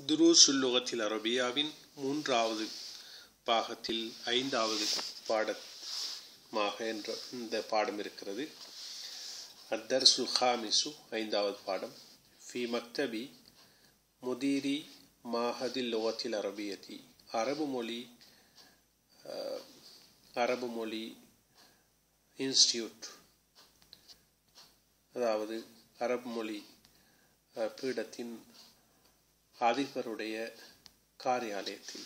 துருசுல் லுகத்தில் அரபியாவின் மூன்றாவது பாகத்தில் ஐந்தாவது பாடமாக என்ற இந்த பாடம் இருக்கிறது அத்தர்சுல் ஹாமிசு ஐந்தாவது பாடம் ஃபி மக்தபி முதீரி மாஹதில் லுகத்தில் அரபியதி அரபு மொழி அஹ், அரபு மொழி இன்ஸ்டியூட் அதாவது அரபு மொழி அஹ், பீடத்தின் அதிபருடைய காரியாலயத்தில்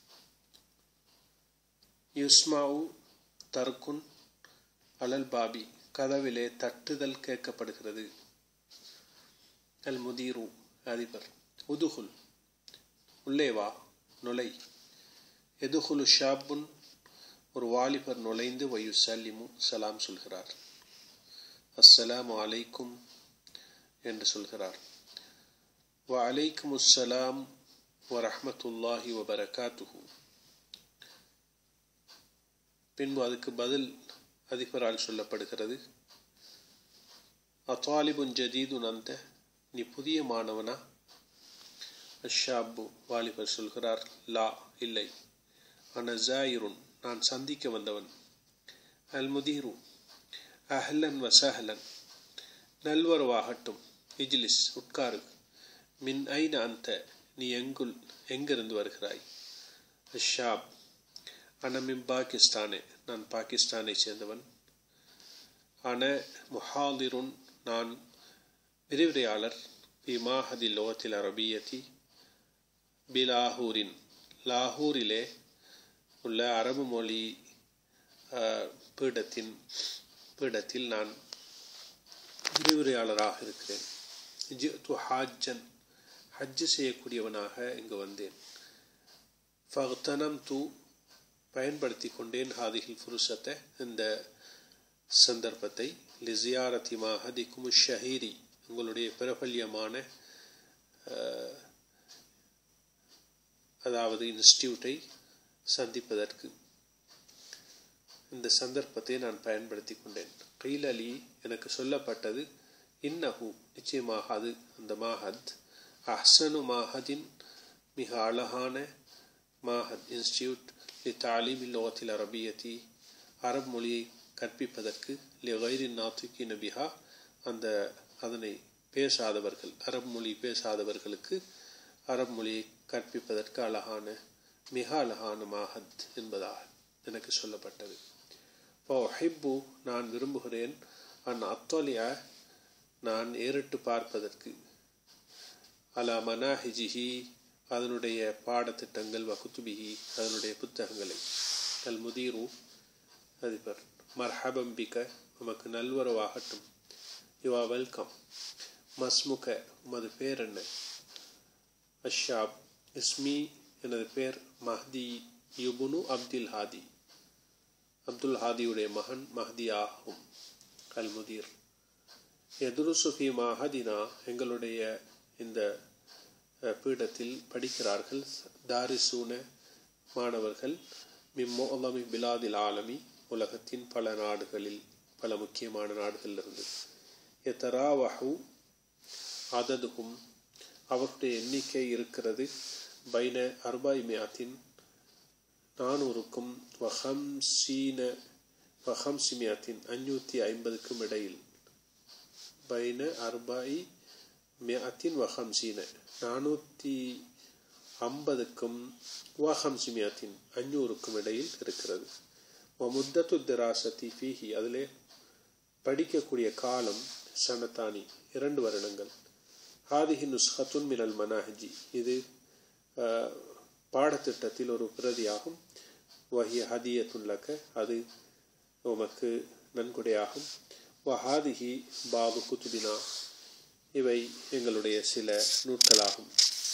யுஸ்மாவு தர்குன் அலல் பாபி கதவிலே தட்டுதல் கேட்கப்படுகிறது அல் முதீரு அதிபர் உதுகுல் உள்ளே வா நுழை எதுகுலு ஷாப்புன் ஒரு வாலிபர் நுழைந்து வயு சல்லிமு சலாம் சொல்கிறார் அஸ்ஸலாமு அலைக்கும் என்று சொல்கிறார் வ அலைக்கும் அஸ்ஸலாம் வ ரஹ்மத்துல்லாஹி வ பரகாத்துஹு பின்பு அதுக்கு பதில் அதிபரால் சொல்லப்படுகிறது அத்தாலிபுன் ஜதீதுன் அந்த நீ புதிய மாணவனா அஷாபு வாலிபர் சொல்கிறார் லா இல்லை அன ஜாயிருன் நான் சந்திக்க வந்தவன் அல் முதீரு அஹ்லன் வசஹலன் நல்வரவாகட்டும் இஜ்லிஸ் உட்காரு மின் ஐன அந்த நீ எங்குல் எங்கிருந்து வருகிறாய் அஷாப் அனமின் பாகிஸ்தானே நான் பாகிஸ்தானை சேர்ந்தவன் அன முஹாதிருன் நான் விரிவுரையாளர் பி மாஹதி லோகத்தில் அரபியத்தி பிலாகூரின் லாகூரிலே உள்ள அரபு மொழி அஹ், பீடத்தின் பீடத்தில் நான் விரிவுரையாளராக இருக்கிறேன் ஜித்து ஹாஜன் ஹஜ்ஜு செய்யக்கூடியவனாக இங்கு வந்தேன் ஃபக்தனம் தூ பயன்படுத்தி கொண்டேன் ஹாதிகில் ஃபுருசத்தை இந்த சந்தர்ப்பத்தை லிசியாரதி மாஹதிக்கும் ஷஹீரி உங்களுடைய பிரபல்யமான அஹ், அதாவது இன்ஸ்டியூட்டை சந்திப்பதற்கு இந்த சந்தர்ப்பத்தை நான் பயன்படுத்தி கொண்டேன் கீல் அலி எனக்கு சொல்லப்பட்டது இன்னஹு நிச்சயமாக அது அந்த மாஹத் அஹ்சனு மாஹதின் மிக அழகான மாஹத் இன்ஸ்டியூட் லி தாலீம் லோகத்தில் அரபியத்தி அரபு மொழியை கற்பிப்பதற்கு லி கைரின் நாத்துக்கி நபிஹா அந்த அதனை பேசாதவர்கள் அரபு மொழி பேசாதவர்களுக்கு அரபு மொழியை கற்பிப்பதற்கு அழகான மிக அழகான மாஹத் என்பதாக எனக்கு சொல்லப்பட்டது ஹிப்பு நான் விரும்புகிறேன் அன் அத்தோலியா நான் ஏறிட்டு பார்ப்பதற்கு அலா மனாஹிஜிஹி அதனுடைய பாடத்திட்டங்கள் வகுத்துபிஹி அதனுடைய புத்தகங்களை அல் முதீரு அதிபர் மர்ஹபம் பிக உமக்கு நல்வரவாகட்டும் யூ ஆர் வெல்கம் மஸ்முக உமது பேர் என்ன அஷாப் இஸ்மி எனது பேர் மஹதி யுபுனு அப்துல் ஹாதி அப்துல் ஹாதியுடைய மகன் மஹதி ஆகும் அல் முதீர் எதுருசுஃபி மஹதினா எங்களுடைய இந்த அஹ், பீடத்தில் படிக்கிறார்கள் தாரிசூன மாணவர்கள் மிம்மோலமி பிலாதில் ஆலமி உலகத்தின் பல நாடுகளில் பல முக்கியமான நாடுகளிலிருந்து எத்தராவஹு அததுகும் அவருடைய எண்ணிக்கை இருக்கிறது பைன அர்பாய் மியாத்தின் நானூறுக்கும் வஹம்சீன வஹம்சிமியாத்தின் அஞ்சூற்றி ஐம்பதுக்கும் இடையில் பைன அர்பாய் மியாத்தின் வஹம்சீன நானூற்றி ஐம்பதுக்கும் வஹம்சிமியாத்தின் அஞ்சூறுக்கும் இடையில் இருக்கிறது முத்தத்து திராசத்தி ஃபீஹி அதிலே படிக்கக்கூடிய காலம் சனத்தானி இரண்டு வருடங்கள் ஹாதிஹி நுஸ்ஹத்துன் மினல் மனாஹிஜி இது அஹ், பாடத்திட்டத்தில் ஒரு பிரதியாகும் வஹிய ஹதியத்துன் லக்க அது உமக்கு நன்கொடையாகும் வஹாதிஹி பாபு குத்துபினா இவை எங்களுடைய சில நூட்களாகும்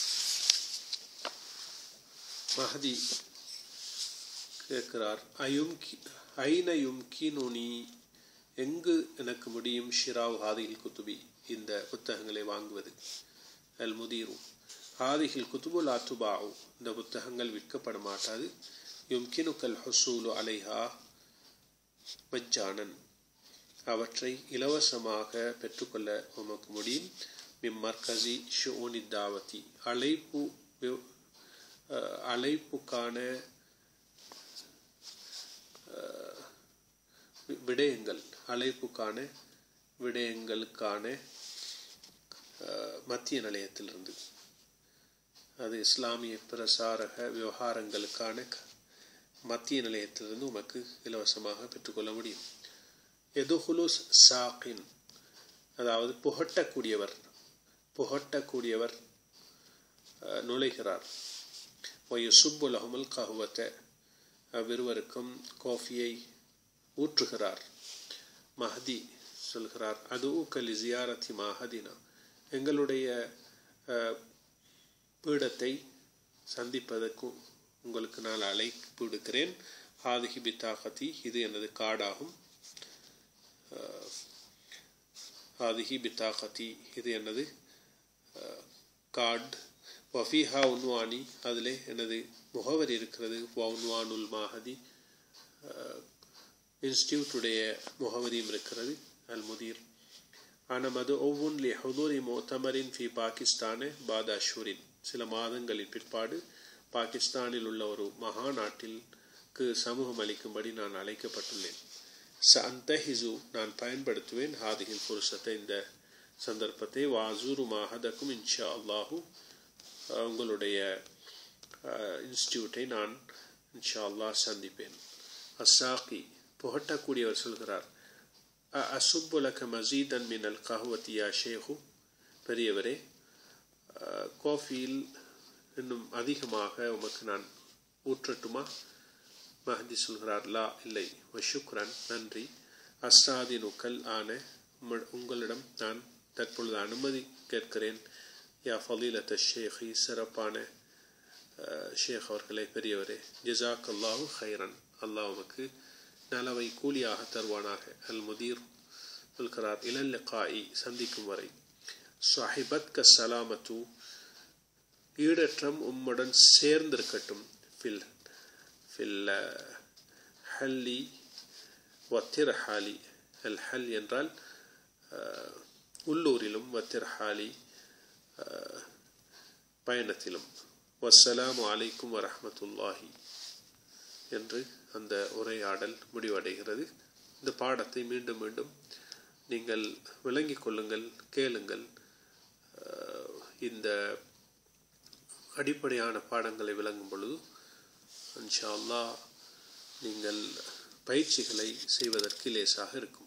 மஹதி கேட்கிறார் அயும் ஐன யும்கினுனி எங்கு எனக்கு முடியும் ஷிராவ் ஹாதிகில் குத்துபி இந்த புத்தகங்களை வாங்குவது அல் முதீரு ஹாதிகில் குத்துபு லாத்துபாவு இந்த புத்தகங்கள் விற்கப்பட மாட்டாது யும்கினுக்கல் ஹுசூலு அலைஹா மஜ்ஜானன் அவற்றை இலவசமாக பெற்றுக்கொள்ள உமக்கு முடியும் மிம்மர்கசி ஷுனி தாவதி அழைப்பு வி- அஹ், அழைப்புக்கான அஹ், வி- விடயங்கள் அழைப்புக்கான விடயங்களுக்கான அஹ், மத்திய நிலையத்திலிருந்து அது இஸ்லாமிய பிரசாரக விவகாரங்களுக்கான க- மத்திய நிலையத்திலிருந்து உமக்கு இலவசமாக பெற்றுக்கொள்ள முடியும் எதுஹுலுஸ் சாக்கின் அதாவது புகட்டக்கூடியவர் புகட்டக்கூடியவர் அஹ், நுழைகிறார் ஒயுசுப்பு லஹமுல் கஹுவத்தை அவ்விருவருக்கும் காஃபியை ஊற்றுகிறார் மஹதி சொல்கிறார் அது ஊக்கலி ஜியாரத்தி மஹதினா எங்களுடைய அஹ், பீடத்தை சந்திப்பதற்கு உங்களுக்கு நான் அழைப்பு விடுக்கிறேன் ஹாதிஹி பித்தாகதி இது எனது காடாகும் அஹ், ஹாதிஹி பித்தாகதி இது எனது அஹ், கார்டு வஃபீஹா உன்வானி அதிலே எனது முகவரி இருக்கிறது வவுன்வானுல் மாஹதி இன்ஸ்டியூட்டுடைய முகவரியும் இருக்கிறது அல் முதீர் أنا مدعو لحضور مؤتمر في باكستان بعد أشهر சில மாதங்களின் பிற்பாடு பாகிஸ்தானில் உள்ள ஒரு மகாநாட்டிற்கு சமூகம் அளிக்கும்படி நான் அழைக்கப்பட்டுள்ளேன் சந்தஹிசு நான் பயன்படுத்துவேன் ஹாதிகில் புருஷத்தை இந்த சந்தர்ப்பத்தை வாசூரு மாஹதக்கும் இன்ஷா அல்லாஹு உங்களுடைய இன்ஸ்டியூட்டை நான் இன்ஷா அல்லாஹ் சந்திப்பேன் அசாக்கி புகட்டக்கூடியவர் சொல்கிறார் அசுப்பு லக்க மசீதன் மினல் கஹுவத்தி யா ஷேஹு பெரியவரே அஹ், காஃபியில் இன்னும் அதிகமாக உமக்கு நான் ஊற்றட்டுமா மஹதி சொல்கிறார் லா இல்லை வஷுக்ரன் நன்றி அஸ்ராதினுக்கல் ஆன உம்ம- உங்களிடம் நான் தற்பொழுது அனுமதி கேட்கிறேன் யா ஃபலீலத்த ஷேഖி சிறப்பான அஹ், ஷேக் அவர்களே பெரியவரே ஜிசாக் அல்லாஹு ஹைரன் அல்லாஹ் உமக்கு நலவை கூலியாக தருவானாக அல் முதீர் சொல்கிறார் இளல் காயி சந்திக்கும் வரை சாஹிபத் க சலாமத்து ஈடற்றம் உம்முடன் சேர்ந்திருக்கட்டும் ஃபில் ஃபில் ஹல்லி வத்திரஹாலி அல் ஹல் என்றால் அஹ், உள்ளூரிலும் வத்திரஹாலி அஹ், பயணத்திலும் வஸ்ஸலாமு அலைக்கும் வரஹ்மத்துல்லாஹி என்று அந்த உரையாடல் முடிவடைகிறது இந்த பாடத்தை மீண்டும் மீண்டும் நீங்கள் விளங்கிக் கொள்ளுங்கள் கேளுங்கள் அஹ், இந்த அடிப்படையான பாடங்களை விளங்கும் பொழுது இன்ஷா அல்லாஹ் நீங்கள் பயிற்சிகளை செய்வதற்கு லேசாக இருக்கும்